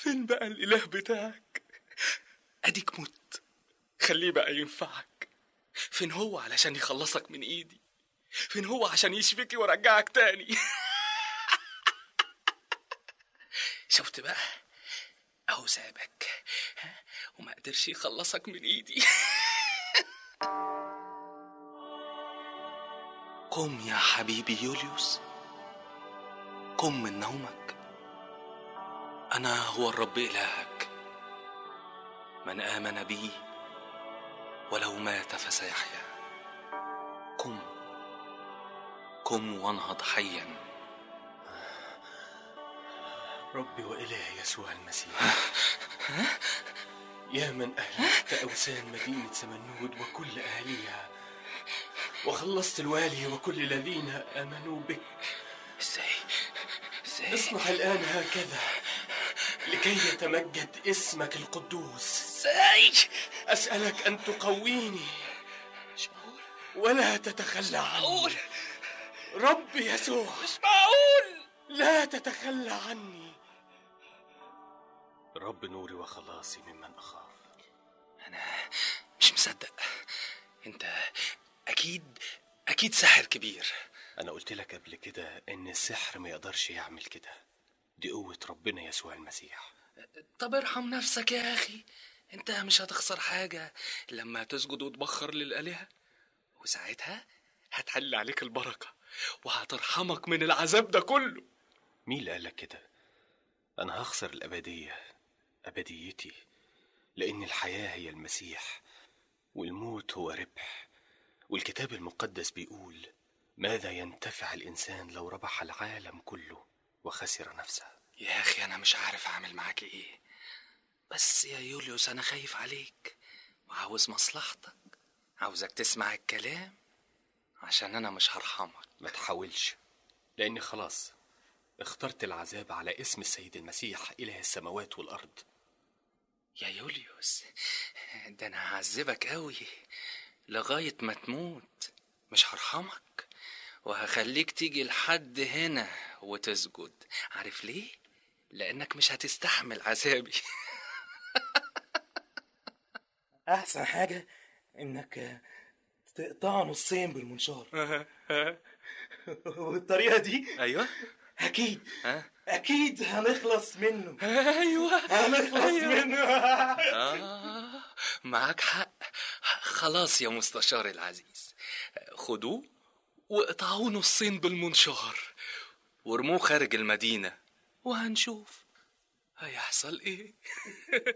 فين بقى الاله بتاعك اديك مت خليه بقى ينفعك فين هو علشان يخلصك من ايدي فين هو عشان يشفيك ويرجعك تاني شفت بقى اهو سابك ها؟ وما قدرش يخلصك من ايدي قم يا حبيبي يوليوس قم من نومك انا هو الرب الهك من امن بي ولو مات فسيحيا قم قم وانهض حيا ربي وإلهي يسوع المسيح يا من أهلكت أوثان مدينة سمنود وكل أهليها وخلصت الوالي وكل الذين آمنوا بك ازاي ازاي اصنع الآن هكذا لكي يتمجد اسمك القدوس ازاي أسألك أن تقويني مش معقول ولا تتخلى عني معقول ربي يسوع مش معقول لا تتخلى عني رب نوري وخلاصي ممن أخاف انا مش مصدق انت اكيد اكيد ساحر كبير أنا قلت لك قبل كده إن السحر ما يقدرش يعمل كده دي قوة ربنا يسوع المسيح طب ارحم نفسك يا اخي انت مش هتخسر حاجة لما تسجد وتبخر للآلهة وساعتها هتحل عليك البركة وهترحمك من العذاب ده كله مين اللي قالك كده أنا هخسر الأبدية أبديتي لأن الحياة هي المسيح والموت هو ربح والكتاب المقدس بيقول ماذا ينتفع الإنسان لو ربح العالم كله وخسر نفسه يا اخي انا مش عارف اعمل معاك ايه بس يا يوليوس انا خايف عليك وعاوز مصلحتك عاوزك تسمع الكلام عشان انا مش هرحمك ما تحاولش لأني خلاص اخترت العذاب على اسم السيد المسيح إله السماوات والأرض يا يوليوس ده انا هعذبك قوي لغاية ما تموت مش هرحمك وهخليك تيجي لحد هنا وتسجد عارف ليه؟ لأنك مش هتستحمل عذابي احسن حاجة انك تقطعه نصين بالمنشار والطريقة دي أيوة اكيد ها؟ اكيد هنخلص منه أيوة هنخلص أيوة. منه آه معاك حق خلاص يا مستشار العزيز خدوه واقطعوه نصين بالمنشار وارموه خارج المدينة وهنشوف هيحصل ايه